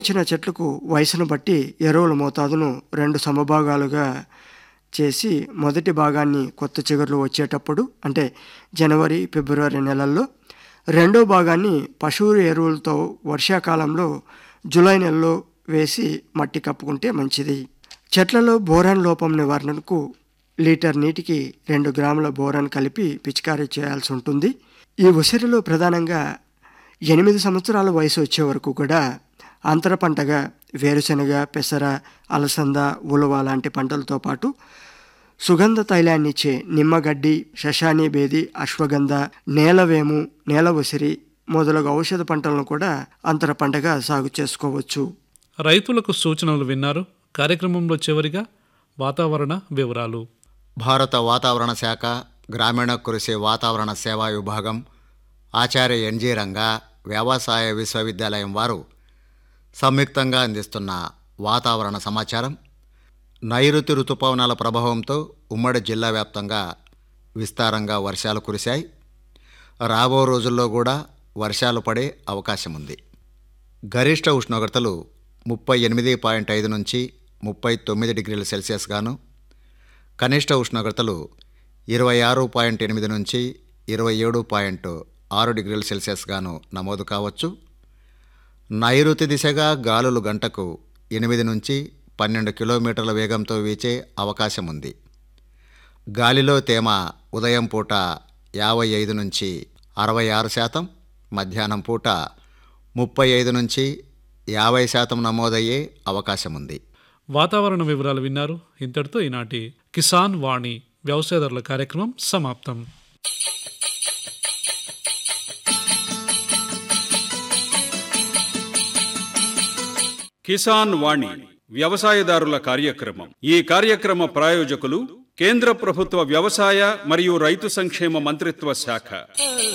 ఇచ్చిన చెట్లకు వయసును బట్టి ఎరువుల మోతాదును రెండు సమభాగాలుగా చేసి మొదటి భాగాన్ని కొత్త చిగుర్లు వచ్చేటప్పుడు అంటే జనవరి ఫిబ్రవరి నెలల్లో రెండో భాగాన్ని పశువుల ఎరువులతో వర్షాకాలంలో జూలై నెలలో వేసి మట్టి కప్పుకుంటే మంచిది చెట్లలో బోరాన్ లోపం నివారణకు లీటర్ నీటికి రెండు గ్రాముల బోరాన్ కలిపి పిచికారీ చేయాల్సి ఉంటుంది ఈ ఉసిరిలో ప్రధానంగా ఎనిమిది సంవత్సరాల వయసు వచ్చే వరకు కూడా అంతర పంటగా వేరుశనగ పెసర అలసంద ఉలవ లాంటి పంటలతో పాటు సుగంధ తైలాన్ని ఇచ్చే నిమ్మగడ్డి శశాని బేది అశ్వగంధ నేలవేము నేల ఉసిరి మొదలగు ఔషధ పంటలను కూడా అంతర పంటగా సాగు చేసుకోవచ్చు రైతులకు సూచనలు విన్నారు కార్యక్రమంలో చివరిగా వాతావరణ వివరాలు భారత వాతావరణ శాఖ గ్రామీణ కృషి వాతావరణ సేవా విభాగం ఆచార్య ఎన్జీ రంగా వ్యవసాయ విశ్వవిద్యాలయం వారు సంయుక్తంగా అందిస్తున్న వాతావరణ సమాచారం నైరుతి ఋతుపవనాల ప్రభావంతో ఉమ్మడి జిల్లా వ్యాప్తంగా విస్తారంగా వర్షాలు కురిశాయి రాబో రోజుల్లో కూడా వర్షాలు పడే అవకాశం ఉంది గరిష్ట ఉష్ణోగ్రతలు ముప్పై ఎనిమిది పాయింట్ ఐదు నుంచి ముప్పై తొమ్మిది డిగ్రీల సెల్సియస్ గాను కనిష్ట ఉష్ణోగ్రతలు ఇరవై ఆరు పాయింట్ ఎనిమిది నుంచి ఇరవై ఏడు పాయింట్ ఆరు డిగ్రీల సెల్సియస్ గాను నమోదు కావచ్చు నైరుతి దిశగా గాలులు గంటకు ఎనిమిది నుంచి పన్నెండు కిలోమీటర్ల వేగంతో వీచే అవకాశం ఉంది గాలిలో తేమ ఉదయం పూట యాభై ఐదు నుంచి అరవై ఆరు శాతం మధ్యాహ్నం పూట ముప్పై ఐదు నుంచి యాభై శాతం నమోదయ్యే అవకాశం ఉంది వాతావరణ వివరాలు విన్నారు ఇంతటితో ఈనాటి కిసాన్ వాణి వ్యవసాయదారుల కార్యక్రమం సమాప్తం కిసాన్ వాణి వ్యవసాయదారుల కార్యక్రమం ఈ కార్యక్రమ ప్రాయోజకులు కేంద్ర ప్రభుత్వ వ్యవసాయ మరియు రైతు సంక్షేమ మంత్రిత్వ శాఖ